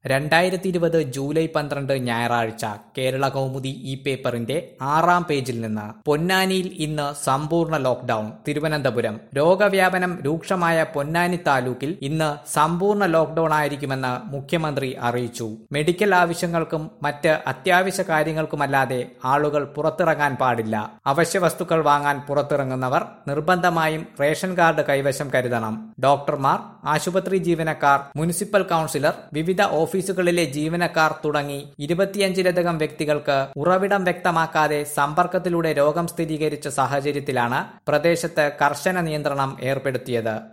രണ്ടായിരത്തി ഇരുപത് ജൂലൈ പന്ത്രണ്ട് ഞായറാഴ്ച കേരള കൗമുദി ഈ പേപ്പറിന്റെ ആറാം പേജിൽ നിന്ന് പൊന്നാനിയിൽ ഇന്ന് സമ്പൂർണ്ണ ലോക്ഡൌൺ തിരുവനന്തപുരം രോഗവ്യാപനം രൂക്ഷമായ പൊന്നാനി താലൂക്കിൽ ഇന്ന് സമ്പൂർണ്ണ ലോക്ഡൌൺ ആയിരിക്കുമെന്ന് മുഖ്യമന്ത്രി അറിയിച്ചു മെഡിക്കൽ ആവശ്യങ്ങൾക്കും മറ്റ് അത്യാവശ്യ കാര്യങ്ങൾക്കുമല്ലാതെ ആളുകൾ പുറത്തിറങ്ങാൻ പാടില്ല അവശ്യ വസ്തുക്കൾ വാങ്ങാൻ പുറത്തിറങ്ങുന്നവർ നിർബന്ധമായും റേഷൻ കാർഡ് കൈവശം കരുതണം ഡോക്ടർമാർ ആശുപത്രി ജീവനക്കാർ മുനിസിപ്പൽ കൌൺസിലർ വിവിധ ഓഫീസുകളിലെ ജീവനക്കാർ തുടങ്ങി ഇരുപത്തിയഞ്ചിലധികം വ്യക്തികൾക്ക് ഉറവിടം വ്യക്തമാക്കാതെ സമ്പർക്കത്തിലൂടെ രോഗം സ്ഥിരീകരിച്ച സാഹചര്യത്തിലാണ് പ്രദേശത്ത് കർശന നിയന്ത്രണം ഏർപ്പെടുത്തിയത്